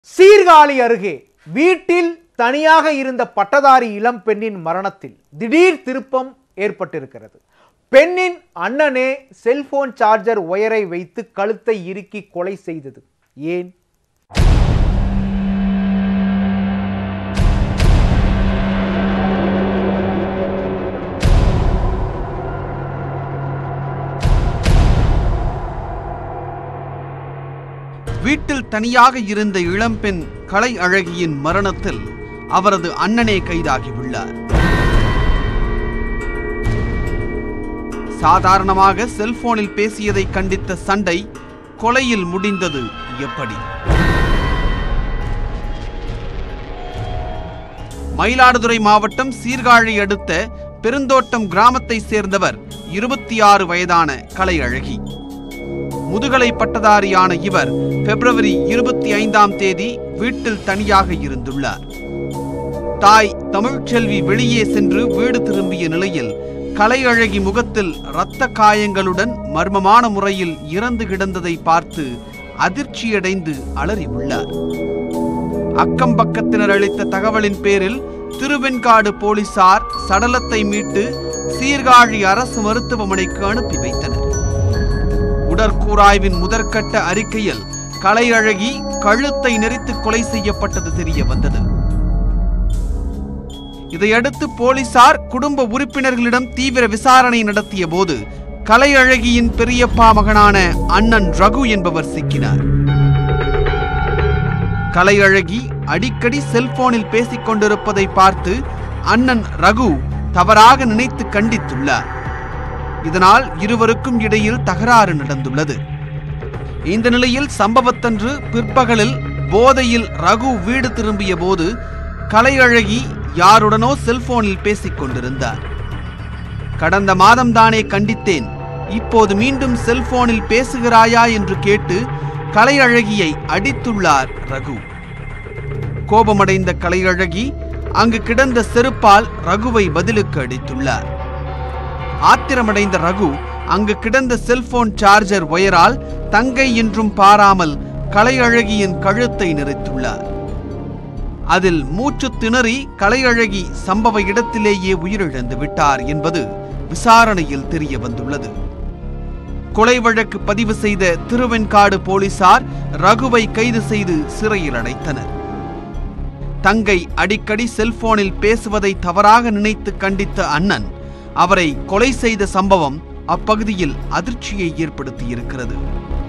சீர்காழி அருகே வீட்டில் தனியாக இருந்த பட்டதாரி இளம் பெண்ணின் மரணத்தில் திடீர் திருப்பம் ஏற்பட்டிருக்கிறது பெண்ணின் அண்ணனே செல்போன் சார்ஜர் ஒயரை வைத்து கழுத்தை இறுக்கி கொலை செய்தது ஏன் வீட்டில் தனியாக இருந்த இளம்பெண் கலை அழகியின் மரணத்தில் அவரது அண்ணனே கைதாகியுள்ளார் சாதாரணமாக செல்போனில் பேசியதை கண்டித்த சண்டை கொலையில் முடிந்தது எப்படி மயிலாடுதுறை மாவட்டம் சீர்காழி அடுத்த பெருந்தோட்டம் கிராமத்தை சேர்ந்தவர் இருபத்தி ஆறு வயதான கலை அழகி முதுகலை பட்டதாரியான இவர் பிப்ரவரி இருபத்தி ஐந்தாம் தேதி வீட்டில் தனியாக இருந்துள்ளார் தாய் தமிழ்ச்செல்வி வெளியே சென்று வீடு திரும்பிய நிலையில் கலையழகி முகத்தில் இரத்த காயங்களுடன் மர்மமான முறையில் இறந்து கிடந்ததை பார்த்து அதிர்ச்சியடைந்து அலறி உள்ளார் அக்கம் பக்கத்தினர் அளித்த தகவலின் பேரில் திருவெண்காடு போலீசார் சடலத்தை மீட்டு சீர்காழி அரசு மருத்துவமனைக்கு அனுப்பி வைத்தனர் உடற்கூராய்வின் முதற்கட்ட அறிக்கையில் கலையழகி கழுத்தை நெரித்து கொலை செய்யப்பட்டது தெரிய வந்தது இதையடுத்து போலீசார் குடும்ப உறுப்பினர்களிடம் தீவிர விசாரணை நடத்திய போது கலையழகியின் பெரியப்பா மகனான அண்ணன் ரகு என்பவர் சிக்கினார் கலையழகி அடிக்கடி செல்போனில் பேசிக் கொண்டிருப்பதை பார்த்து அண்ணன் ரகு தவறாக நினைத்து கண்டித்துள்ளார் இதனால் இருவருக்கும் இடையில் தகராறு நடந்துள்ளது இந்த நிலையில் சம்பவத்தன்று பிற்பகலில் போதையில் ரகு வீடு திரும்பிய போது கலையழகி யாருடனோ செல்போனில் பேசிக் கொண்டிருந்தார் கடந்த மாதம்தானே கண்டித்தேன் இப்போது மீண்டும் செல்போனில் பேசுகிறாயா என்று கேட்டு கலையழகியை அடித்துள்ளார் ரகு கோபமடைந்த கலையழகி அங்கு கிடந்த செருப்பால் ரகுவை பதிலுக்கு அடித்துள்ளார் ஆத்திரமடைந்த ரகு அங்கு கிடந்த செல்போன் சார்ஜர் ஒயரால் தங்கை என்றும் பாராமல் கலையழகியின் கழுத்தை நெரித்துள்ளார் அதில் மூச்சு திணறி கலையழகி சம்பவ இடத்திலேயே உயிரிழந்து விட்டார் என்பது விசாரணையில் தெரிய வந்துள்ளது கொலை வழக்கு பதிவு செய்த திருவெண்காடு போலீசார் ரகுவை கைது செய்து சிறையில் அடைத்தனர் தங்கை அடிக்கடி செல்போனில் பேசுவதை தவறாக நினைத்து கண்டித்த அண்ணன் அவரை கொலை செய்த சம்பவம் அப்பகுதியில் அதிர்ச்சியை ஏற்படுத்தியிருக்கிறது